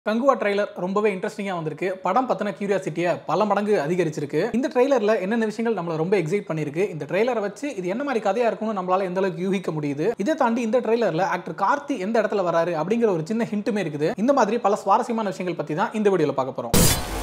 Kanguva trailer ரொம்பவே இன்ட்ரெஸ்டிங்காக வந்திருக்கு படம் பத்தின கியூரியாசிட்டியை பல மடங்கு அதிகரிச்சிருக்கு இந்த ட்ரைலர்ல என்னென்ன விஷயங்கள் நம்மள ரொம்ப எக்ஸைட் பண்ணிருக்கு இந்த ட்ரைலரை வச்சு இது என்ன மாதிரி கதையா இருக்கும்னு நம்மளால எந்த அளவுக்கு யூகிக்க முடியுது இதை தாண்டி இந்த ட்ரைலர்ல ஆக்டர் கார்த்தி எந்த இடத்துல வராரு அப்படிங்கிற ஒரு சின்ன ஹிண்ட்டுமே இருக்குது இந்த மாதிரி பல சுவாரஸ்யமான விஷயங்கள் பத்தி தான் இந்த வீடியோல பார்க்க போறோம்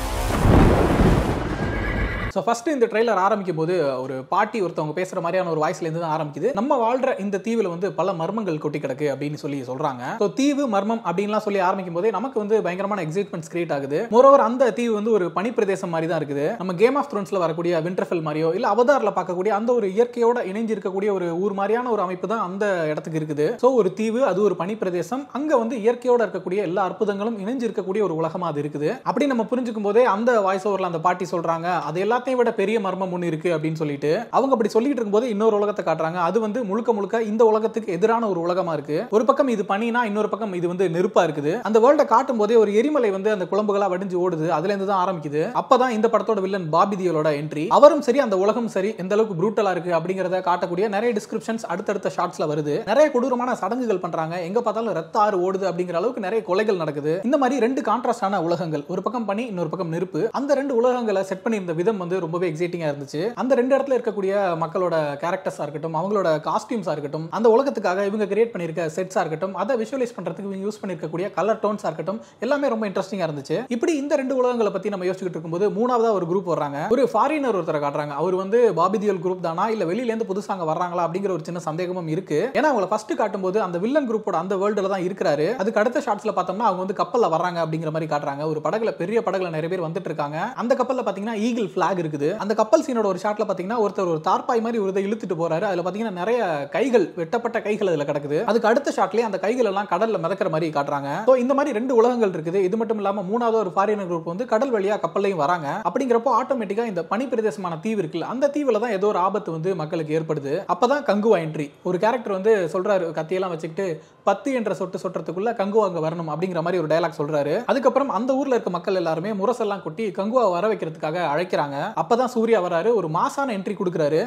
ஸோ ஃபர்ஸ்ட் இந்த ட்ரெய்லர் ஆரம்பிக்கும் போது ஒரு பாட்டி ஒருத்தவங்க பேசுற மாதிரியான ஒரு வாய்ஸ்ல இருந்து தான் ஆரம்பிக்குது நம்ம வாழ்ற இந்த தீவில் வந்து பல மர்மங்கள் கொட்டி கிடக்கு அப்படின்னு சொல்லி சொல்றாங்க ஸோ தீவு மர்மம் அப்படின்லாம் சொல்லி ஆரம்பிக்கும் போதே நமக்கு வந்து பயங்கரமான எக்ஸைட்மெண்ட்ஸ் கிரியேட் ஆகுது மோரோவர் அந்த தீவு வந்து ஒரு பனி பிரதேசம் மாதிரி தான் இருக்குது நம்ம கேம் ஆஃப் த்ரோன்ஸ்ல வரக்கூடிய விண்டர்ஃபெல் மாதிரியோ இல்ல அவதாரில் பார்க்கக்கூடிய அந்த ஒரு இயற்கையோட இணைஞ்சு இருக்கக்கூடிய ஒரு ஊர் மாதிரியான ஒரு அமைப்பு தான் அந்த இடத்துக்கு இருக்குது ஸோ ஒரு தீவு அது ஒரு பனி பிரதேசம் அங்க வந்து இயற்கையோட இருக்கக்கூடிய எல்லா அற்புதங்களும் இணைஞ்சு இருக்கக்கூடிய ஒரு உலகமா அது இருக்குது அப்படி நம்ம புரிஞ்சுக்கும் போதே அந்த வாய்ஸ் ஓவர்ல அந்த பாட்டி சொல்றாங்க அது எல்லாத்தையும் விட பெரிய மர்மம் ஒன்று இருக்கு அப்படின்னு சொல்லிட்டு அவங்க அப்படி சொல்லிட்டு இருக்கும்போது இன்னொரு உலகத்தை காட்டுறாங்க அது வந்து முழுக்க முழுக்க இந்த உலகத்துக்கு எதிரான ஒரு உலகமா இருக்கு ஒரு பக்கம் இது பனினா இன்னொரு பக்கம் இது வந்து நெருப்பா இருக்குது அந்த வேர்ல்ட காட்டும் போதே ஒரு எரிமலை வந்து அந்த குழம்புகளா வடிஞ்சு ஓடுது அதுல இருந்து தான் ஆரம்பிக்குது அப்பதான் இந்த படத்தோட வில்லன் பாபி தியோலோட என்ட்ரி அவரும் சரி அந்த உலகம் சரி எந்த அளவுக்கு ப்ரூட்டலா இருக்கு அப்படிங்கறத காட்டக்கூடிய நிறைய டிஸ்கிரிப்ஷன்ஸ் அடுத்தடுத்த ஷார்ட்ஸ்ல வருது நிறைய கொடூரமான சடங்குகள் பண்றாங்க எங்க பார்த்தாலும் ரத்த ஆறு ஓடுது அப்படிங்கிற அளவுக்கு நிறைய கொலைகள் நடக்குது இந்த மாதிரி ரெண்டு கான்ட்ராஸ்டான உலகங்கள் ஒரு பக்கம் பனி இன்னொரு பக்கம் நெருப்பு அந்த ரெண்டு உலகங்களை செட் பண்ணியிருந்த விதம் வந்து ரொம்பவே எக்ஸைட்டிங்கா இருந்துச்சு அந்த ரெண்டு இடத்துல இருக்கக்கூடிய மக்களோட கேரக்டர்ஸா இருக்கட்டும் அவங்களோட காஸ்டியூம்ஸா இருக்கட்டும் அந்த உலகத்துக்காக இவங்க கிரியேட் பண்ணிருக்க செட்ஸா இருக்கட்டும் அதை விஷுவலைஸ் பண்றதுக்கு இவங்க யூஸ் பண்ணிருக்கக்கூடிய கலர் டோன்ஸா இருக்கட்டும் எல்லாமே ரொம்ப இன்ட்ரெஸ்டிங்கா இருந்துச்சு இப்படி இந்த ரெண்டு உலகங்களை பத்தி நம்ம யோசிச்சுட்டு இருக்கும்போது மூணாவதா ஒரு குரூப் வர்றாங்க ஒரு ஃபாரினர் ஒருத்தரை காட்டுறாங்க அவர் வந்து பாபிதியல் குரூப் தானா இல்ல வெளியில இருந்து புதுசா அங்க வர்றாங்களா அப்படிங்கிற ஒரு சின்ன சந்தேகமும் இருக்கு ஏன்னா அவங்கள ஃபர்ஸ்ட் காட்டும்போது அந்த வில்லன் குரூப்போட அந்த வேர்ல்டுல தான் இருக்கிறாரு அதுக்கு அடுத்த ஷார்ட்ஸ்ல பார்த்தோம்னா அவங்க வந்து கப்பல்ல வர்றாங்க அப்படிங்கிற மாதிரி காட்டுறாங்க ஒரு படகுல பெரிய படகுல நிறைய பேர் வந்துட்டு இருக்காங்க அந்த கப்பல்ல பாத்தீங்கன்னா ஈகிள் பிளாக் இருக்குது அந்த கப்பல் சீனோட ஒரு ஷாட்ல பாத்தீங்கன்னா ஒருத்தர் ஒரு தார்பாய் மாதிரி ஒரு இதை இழுத்துட்டு போறாரு அதுல பாத்தீங்கன்னா நிறைய கைகள் வெட்டப்பட்ட கைகள் அதுல கிடக்குது அதுக்கு அடுத்த ஷாட்லயே அந்த கைகள் எல்லாம் கடல்ல மிதக்கிற மாதிரி காட்டுறாங்க ஸோ இந்த மாதிரி ரெண்டு உலகங்கள் இருக்குது இது மட்டும் இல்லாம மூணாவது ஒரு ஃபாரினர் குரூப் வந்து கடல் வழியா கப்பல்லையும் வராங்க அப்படிங்கிறப்போ ஆட்டோமேட்டிக்கா இந்த பனி பிரதேசமான தீவு இருக்குல்ல அந்த தீவுல தான் ஏதோ ஒரு ஆபத்து வந்து மக்களுக்கு ஏற்படுது அப்பதான் கங்குவா என்ட்ரி ஒரு கேரக்டர் வந்து சொல்றாரு கத்தியெல்லாம் வச்சுக்கிட்டு பத்து என்ற சொட்டு சொட்டுறதுக்குள்ள கங்குவா அங்க வரணும் அப்படிங்கிற மாதிரி ஒரு டயலாக் சொல்றாரு அதுக்கப்புறம் அந்த ஊர்ல இருக்க மக்கள் எல்லாருமே முரசெல்லாம் கொட்டி கங்குவா வர வைக்கிறதுக்காக அழைக்கிறாங்க அப்பதான் சூர்யா வராரு ஒரு மாசான என்ட்ரி கொடுக்குறாரு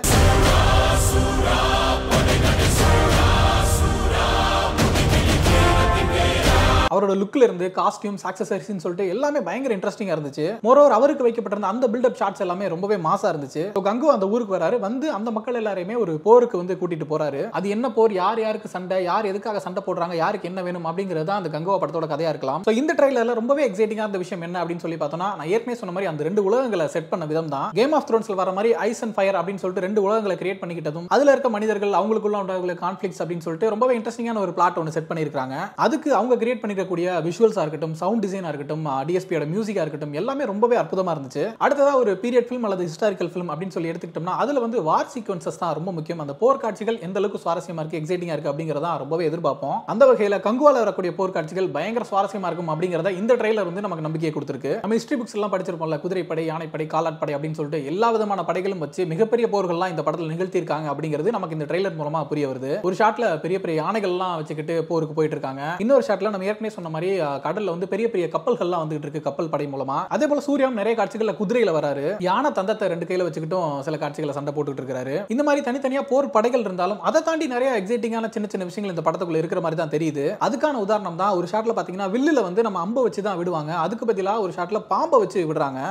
அவரோட லுக்ல இருந்து காஸ்டியூம்ஸ் ஆக்சசரிஸ்னு சொல்லிட்டு எல்லாமே பயங்கர இன்ட்ரெஸ்டிங்கா இருந்துச்சு மோரோவர் அவருக்கு வைக்கப்பட்டிருந்த அந்த பில்டப் ஷாட்ஸ் எல்லாமே ரொம்பவே மாசா இருந்துச்சு So, கங்கு அந்த ஊருக்கு வராரு வந்து அந்த மக்கள் எல்லாரையுமே ஒரு போருக்கு வந்து கூட்டிட்டு போறாரு அது என்ன போர் யார் யாருக்கு சண்டை யார் எதுக்காக சண்டை போடுறாங்க யாருக்கு என்ன வேணும் அப்படிங்கிறது தான் அந்த கங்குவா படத்தோட கதையா இருக்கலாம் ஸோ இந்த ட்ரைலர்ல ரொம்பவே எக்ஸைட்டிங்கா இருந்த விஷயம் என்ன அப்படின்னு சொல்லி பார்த்தோம்னா நான் ஏற்கனவே சொன்ன மாதிரி அந்த ரெண்டு உலகங்களை செட் பண்ண விதம் தான் கேம் ஆஃப் த்ரோன்ஸ்ல வர மாதிரி ஐஸ் அண்ட் ஃபயர் அப்படின்னு சொல்லிட்டு ரெண்டு உலகங்களை கிரியேட் பண்ணிக்கிட்டதும் அதுல இருக்க மனிதர்கள் அவங்களுக்குள்ள உண்டாகக்கூடிய கான்ஃபிளிக்ஸ் அப்படின்னு சொல்லிட்டு ரொம்பவே இன்ட்ரெஸ்டிங்கான ஒரு பிளாட் ஒன்று செட் பண்ணியிருக்காங்க அதுக்கு அவங்க கிரியேட் பண்ணிருக்கக்கூடிய விஷுவல்ஸா இருக்கட்டும் சவுண்ட் டிசைனா இருக்கட்டும் டிஎஸ்பியோட மியூசிக்கா இருக்கட்டும் எல்லாமே ரொம்பவே அற்புதமா இருந்துச்சு அடுத்ததா ஒரு பீரியட் ஃபிலிம் அல்லது ஹிஸ்டாரிக்கல் ஃபிலிம் அப்படின்னு சொல்லி எடுத்துக்கிட்டோம்னா அதுல வந்து வார் சீக்வன்சஸ் தான் ரொம்ப முக்கியம் அந்த போர் காட்சிகள் எந்த அளவுக்கு சுவாரஸ்யமா இருக்கு எக்ஸைட்டிங்கா இருக்கு அப்படிங்கறத ரொம்பவே எதிர்பார்ப்போம் அந்த வகையில கங்குவால வரக்கூடிய போர் காட்சிகள் பயங்கர சுவாரஸ்யமா இருக்கும் அப்படிங்கறத இந்த ட்ரெய்லர் வந்து நமக்கு நம்பிக்கையை கொடுத்திருக்கு நம்ம ஹிஸ்டரி புக்ஸ் எல்லாம் படிச்சிருப்போம்ல குதிரைப்படை யானைப்படை காலாட்படை அப்படின்னு சொல்லிட்டு எல்லா விதமான படைகளும் வச்சு மிகப்பெரிய போர்கள்லாம் இந்த படத்தில் நிகழ்த்தியிருக்காங்க அப்படிங்கிறது நமக்கு இந்த ட்ரெய்லர் மூலமா புரிய வருது ஒரு ஷாட்ல பெரிய பெரிய யானைகள்லாம் வச்சுக்கிட்டு போருக்கு போயிட்டு இருக்காங்க இன்னொரு ஷாட்ல நம்ம ஏற்கனவே சொன்ன மாதிரி அஹ், கடல்ல வந்து பெரிய பெரிய கப்பல்கள்லாம் வந்துகிட்டு இருக்கு கப்பல் படை மூலமா அதே போல சூர்யாவும் நிறைய காட்சிகள்ல குதிரையில வராரு யானை தந்தத்தை ரெண்டு கையில வச்சுக்கிட்டும் சில காட்சிகளை சண்டை போட்டுட்டு இருக்காரு இந்த மாதிரி தனித்தனியா போர் படைகள் இருந்தாலும் அதை தாண்டி நிறைய எக்ஸைட்டிங்கான சின்ன சின்ன விஷயங்கள் இந்த படத்துக்குள்ள இருக்கிற மாதிரி தான் தெரியுது அதுக்கான உதாரணம் தான் ஒரு ஷாட்ல பாத்தீங்கன்னா வில்லுல வந்து நம்ம அம்பை வச்சு தான் விடுவாங்க அதுக்கு பதிலா ஒரு ஷாட்ல பாம்பை வச்சு விடுறாங்க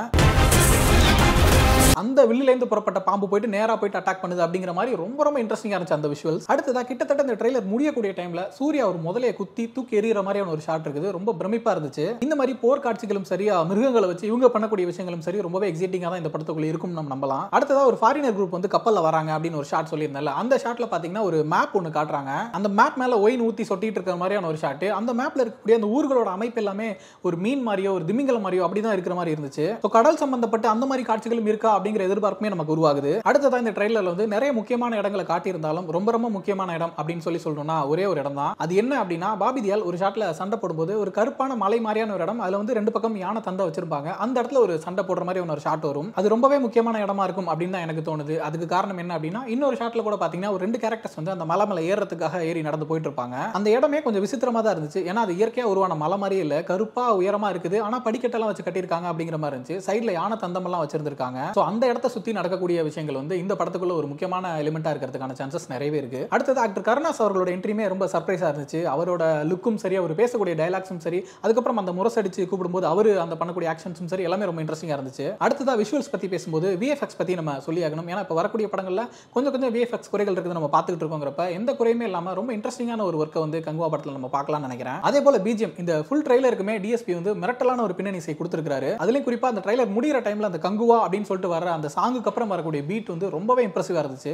அந்த வில்லுலேருந்து புறப்பட்ட பாம்பு போயிட்டு நேரா போயிட்டு அட்டாக் பண்ணுது அப்படிங்கிற மாதிரி ரொம்ப ரொம்ப இன்ட்ரெஸ்டிங்கா இருந்துச்சு அந்த விஷுவல்ஸ் அடுத்ததா கிட்டத்தட்ட இந்த ட்ரெய்லர் முடியக்கூடிய டைம்ல சூர்யா ஒரு முதலையை குத்தி தூக்கி எறிகிற மாதிரியான ஒரு ஷாட் இருக்குது ரொம்ப பிரமிப்பா இருந்துச்சு இந்த மாதிரி போர் காட்சிகளும் சரி மிருகங்களை வச்சு இவங்க பண்ணக்கூடிய விஷயங்களும் சரி ரொம்பவே எக்ஸைட்டிங்கா தான் இந்த படத்துக்குள்ள இருக்கும் நம்ம நம்பலாம் அடுத்ததா ஒரு ஃபாரினர் குரூப் வந்து கப்பல்ல வராங்க அப்படின்னு ஒரு ஷாட் சொல்லியிருந்தால அந்த ஷாட்ல பாத்தீங்கன்னா ஒரு மேப் ஒன்று காட்டுறாங்க அந்த மேப் மேல ஒயின் ஊத்தி சொட்டிட்டு இருக்கிற மாதிரியான ஒரு ஷாட் அந்த மேப்ல இருக்கக்கூடிய அந்த ஊர்களோட அமைப்பு எல்லாமே ஒரு மீன் மாதிரியோ ஒரு திமிங்கல மாதிரியோ அப்படிதான் இருக்கிற மாதிரி இருந்துச்சு So, கடல் சம்பந்தப்பட்ட அந்த மாதிரி காட்சிகளும் இருக்கா அப்படிங்கிற எதிர்பார்ப்புமே நமக்கு உருவாகுது அடுத்ததா இந்த ட்ரெய்லர்ல வந்து நிறைய முக்கியமான இடங்களை காட்டியிருந்தாலும் ரொம்ப ரொம்ப முக்கியமான இடம் அப்படின்னு சொல்லி சொல்லணும்னா ஒரே ஒரு இடம் தான் அது என்ன அப்படின்னா பாபிதியால் ஒரு ஷாட்ல சண்டை போடும்போது ஒரு கருப்பான மலை மாதிரியான ஒரு இடம் அதுல வந்து ரெண்டு பக்கம் யானை தந்தை வச்சிருப்பாங்க அந்த இடத்துல ஒரு சண்டை போடுற மாதிரி ஒன்று ஒரு ஷாட் வரும் அது ரொம்பவே முக்கியமான இடமா இருக்கும் அப்படின்னு தான் எனக்கு தோணுது அதுக்கு காரணம் என்ன அப்படின்னா இன்னொரு ஷாட்ல கூட பாத்தீங்கன்னா ஒரு ரெண்டு கேரக்டர்ஸ் வந்து அந்த மலை மேல ஏறதுக்காக ஏறி நடந்து போயிட்டு இருப்பாங்க அந்த இடமே கொஞ்சம் விசித்திரமா தான் இருந்துச்சு ஏன்னா அது இயற்கையா உருவான மலை மாதிரியே இல்ல கருப்பா உயரமா இருக்குது ஆனா படிக்கட்டெல்லாம் வச்சு கட்டியிருக்காங்க அப்படிங்கிற மாதிரி இருந்துச்சு சைடுல யானை தந்தமெல்லாம் வச்சிருந்திருக்காங்க ஸோ அந்த இடத்த சுற்றி நடக்கக்கூடிய விஷயங்கள் வந்து இந்த படத்துக்குள்ள ஒரு முக்கியமான எலிமெண்ட்டாக இருக்கிறதுக்கான சான்சஸ் நிறையவே இருக்கு அடுத்தது ஆக்டர் கருணாஸ் அவர்களோட என்ட்ரியுமே ரொம்ப சர்ப்ரைஸாக இருந்துச்சு அவரோட லுக்கும் சரி அவர் பேசக்கூடிய டைலாக்ஸும் சரி அதுக்கப்புறம் அந்த முரசடிச்சு கூப்பிடும்போது அவர் அந்த பண்ணக்கூடிய ஆக்ஷன்ஸும் சரி எல்லாமே ரொம்ப இன்ட்ரெஸ்டிங்காக இருந்துச்சு அடுத்ததா விஷுவல்ஸ் பற்றி பேசும்போது விஎஃப்எக்ஸ் பற்றி நம்ம சொல்லி ஆகணும் ஏன்னா இப்போ வரக்கூடிய படங்களில் கொஞ்சம் கொஞ்சம் விஎஃப்எக்ஸ் குறைகள் இருக்குது நம்ம பார்த்துக்கிட்டு இருக்கோங்கிறப்ப எந்த குறையுமே இல்லாமல் ரொம்ப இன்ட்ரெஸ்டிங்கான ஒரு ஒர்க்கை வந்து கங்குவா படத்தில் நம்ம பார்க்கலாம்னு நினைக்கிறேன் அதே போல பிஜிஎம் இந்த ஃபுல் ட்ரைலருக்குமே டிஎஸ்பி வந்து மிரட்டலான ஒரு பின்னணி இசை கொடுத்துருக்காரு அதுலேயும் குறிப்பாக அந்த ட்ரைலர் முடிகிற டைமில் அந்த கங்குவா அப்படின்னு சொல்லிட்டு வர அந்த சாங்குக்கு அப்புறம் வரக்கூடிய பீட் வந்து ரொம்பவே இம்ப்ரெசிவாக இருந்துச்சு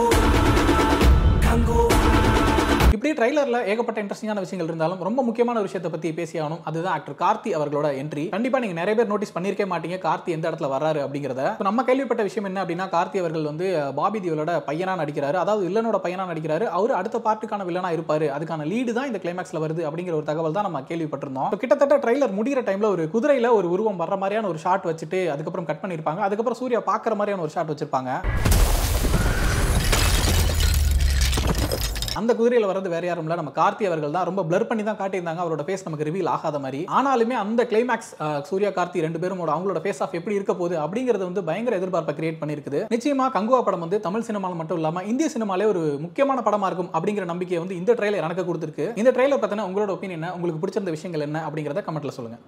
இப்படி ட்ரைலர்ல ஏகப்பட்ட இன்ட்ரெஸ்டிங்கான விஷயங்கள் இருந்தாலும் ரொம்ப முக்கியமான ஒரு விஷயத்தை பத்தி பேசியாகணும் அதுதான் ஆக்டர் கார்த்தி அவர்களோட என்ட்ரி கண்டிப்பா நீங்க நிறைய பேர் நோட்டீஸ் பண்ணிருக்கே மாட்டீங்க கார்த்தி எந்த இடத்துல வர்றாரு அப்படிங்கிறத இப்ப நம்ம கேள்விப்பட்ட விஷயம் என்ன அப்படின்னா கார்த்தி அவர்கள் வந்து பாபி தியோலோட பையனா நடிக்கிறாரு அதாவது வில்லனோட பையனா நடிக்கிறாரு அவர் அடுத்த பார்ட்டுக்கான வில்லனா இருப்பாரு அதுக்கான லீடு தான் இந்த கிளைமேக்ஸ்ல வருது அப்படிங்கிற ஒரு தகவல் தான் நம்ம கேள்விப்பட்டிருந்தோம் இப்ப கிட்டத்தட்ட ட்ரைலர் முடிகிற டைம்ல ஒரு குதிரையில ஒரு உருவம் வர்ற மாதிரியான ஒரு ஷாட் வச்சுட்டு அதுக்கப்புறம் கட் பண்ணிருப்பாங்க அதுக்கப்புறம் சூர்யா பாக்குற மாதிரியான ஒரு ஷாட் வச்சிருப்பாங்க அந்த குதிரையில் வர்றது வேற யாரும் இல்ல நம்ம கார்த்தி அவர்கள் தான் ரொம்ப பிளர் பண்ணி தான் காட்டியிருந்தாங்க அவரோட ஃபேஸ் நமக்கு ரிவீல் ஆகாத மாதிரி ஆனாலுமே அந்த கிளைமேக்ஸ் சூர்யா கார்த்தி ரெண்டு பேரும் அவங்களோட ஃபேஸ் ஆஃப் எப்படி இருக்க போகுது அப்படிங்கிறது வந்து பயங்கர எதிர்பார்ப்பை கிரியேட் பண்ணியிருக்குது நிச்சயமா கங்குவா படம் வந்து தமிழ் சினிமாவில் மட்டும் இல்லாம இந்திய சினிமாலே ஒரு முக்கியமான படமா இருக்கும் அப்படிங்கிற நம்பிக்கையை வந்து இந்த ட்ரெயிலர் எனக்கு கொடுத்துருக்கு இந்த ட்ரெயிலர் பத்தின உங்களோட ஒப்பீனியன் என்ன உங்களுக்கு பிடிச்சிருந்த விஷயங்கள் என்ன அப்படிங்கிறத கமெண்ட்ல சொல்லுங்க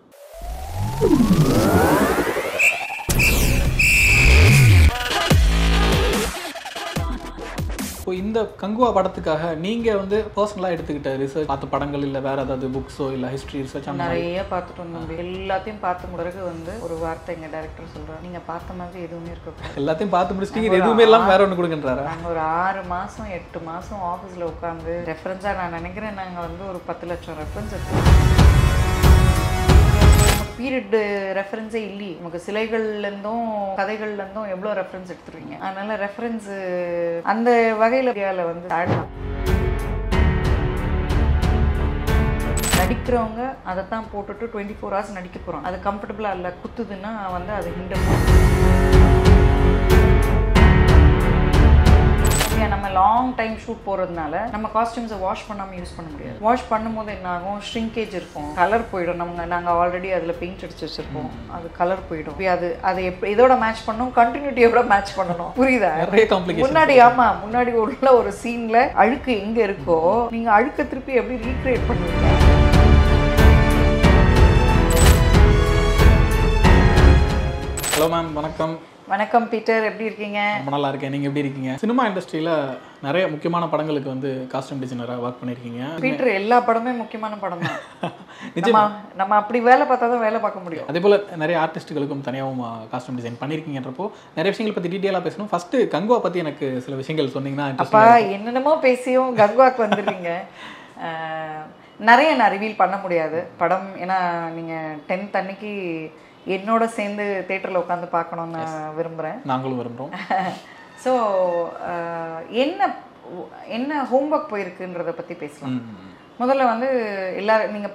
இப்போ இந்த கங்குவா படத்துக்காக நீங்க வந்து பர்சனலாக எடுத்துக்கிட்ட ரிசர்ச் பார்த்த படங்கள் இல்லை வேற ஏதாவது புக்ஸோ இல்லை ஹிஸ்ட்ரி ரிசர்ச் அந்த மாதிரி நிறைய பார்த்துட்டு வந்தோம் எல்லாத்தையும் பார்த்த பிறகு வந்து ஒரு வார்த்தை எங்க டைரக்டர் சொல்றாரு நீங்க பார்த்த மாதிரி எதுவுமே இருக்கக்கூடாது எல்லாத்தையும் பார்த்து முடிச்சிட்டீங்க எதுவுமே இல்லாம வேற ஒன்று கொடுங்கன்றாரா நாங்க ஒரு ஆறு மாசம் எட்டு மாசம் ஆபீஸ்ல உட்காந்து ரெஃபரன்ஸா நான் நினைக்கிறேன் நாங்க வந்து ஒரு பத்து லட்சம் ரெஃபரன்ஸ் எடுத்தோம் பீரியட் ரெஃபரன்ஸே இல்லையே நமக்கு சிலைகள்ல இருந்தும் கதைகள்ல இருந்தும் எவ்வளவு ரெஃபரன்ஸ் எடுத்துருவீங்க அதனால ரெஃபரன்ஸ் அந்த வகையில இந்தியாவில் வந்து ஆடலாம் நடிக்கிறவங்க அதை தான் போட்டுட்டு டுவெண்ட்டி ஃபோர் ஹவர்ஸ் நடிக்க போகிறோம் அது கம்ஃபர்டபுளாக இல்லை குத்துதுன்னா வந்து அது ஹிண்டர் நம்ம லாங் டைம் ஷூட் போகிறதுனால நம்ம காஸ்டியூம்ஸை வாஷ் பண்ணாமல் யூஸ் பண்ண முடியாது வாஷ் பண்ணும்போது என்ன ஆகும் ஷ்ரிங்கேஜ் இருக்கும் கலர் போயிடும் நம்ம நாங்கள் ஆல்ரெடி அதில் பெயிண்ட் அடிச்சு வச்சிருப்போம் அது கலர் போயிடும் இப்ப அது அதை எப்படி இதோட மேட்ச் பண்ணணும் கண்டினியூட்டியோட மேட்ச் பண்ணணும் புரியுதா நிறைய காம்ப்ளிகேஷன் முன்னாடி ஆமா முன்னாடி உள்ள ஒரு சீன்ல அழுக்கு எங்க இருக்கோ நீங்க அழுக்க திருப்பி எப்படி ரீக்ரியேட் பண்ணுவீங்க ஹலோ மேம் வணக்கம் வணக்கம் பீட்டர் எப்படி இருக்கீங்க ரொம்ப நல்லா இருக்கேன் நீங்க எப்படி இருக்கீங்க சினிமா இண்டஸ்ட்ரியில நிறைய முக்கியமான படங்களுக்கு வந்து காஸ்டியூம் டிசைனராக ஒர்க் பண்ணியிருக்கீங்க பீட்டர் எல்லா படமே முக்கியமான படம் தான் நிச்சயமா நம்ம நம்ம அப்படி வேலை பார்த்தா தான் வேலை பார்க்க முடியும் அதே போல நிறைய ஆர்டிஸ்ட்டுகளுக்கும் தனியாகவும் காஸ்டியூம் டிசைன் பண்ணியிருக்கீங்கன்றப்போ நிறைய விஷயங்கள் பற்றி டீட்டெயிலாக பேசணும் ஃபர்ஸ்ட் கங்குவா பற்றி எனக்கு சில விஷயங்கள் சொன்னீங்கன்னா அப்பா interesting-ஆ என்னென்னமோ பேசியும் கங்குவாக்கு வந்துடுறீங்க அஹ், நிறைய நான் ரிவீல் பண்ண முடியாது படம் ஏன்னா நீங்க டென்த் அன்னைக்கு என்னோட சேர்ந்து தேட்டரில் உட்காந்து பார்க்கணும்னு நான் விரும்புகிறேன் இருக்கும். நாங்களும் விரும்புகிறோம் ஸோ என்ன என்ன ஹோம்ஒர்க் போயிருக்குன்றத பற்றி பேசலாம் முதல்ல வந்து எல்லாரும் நீங்கள்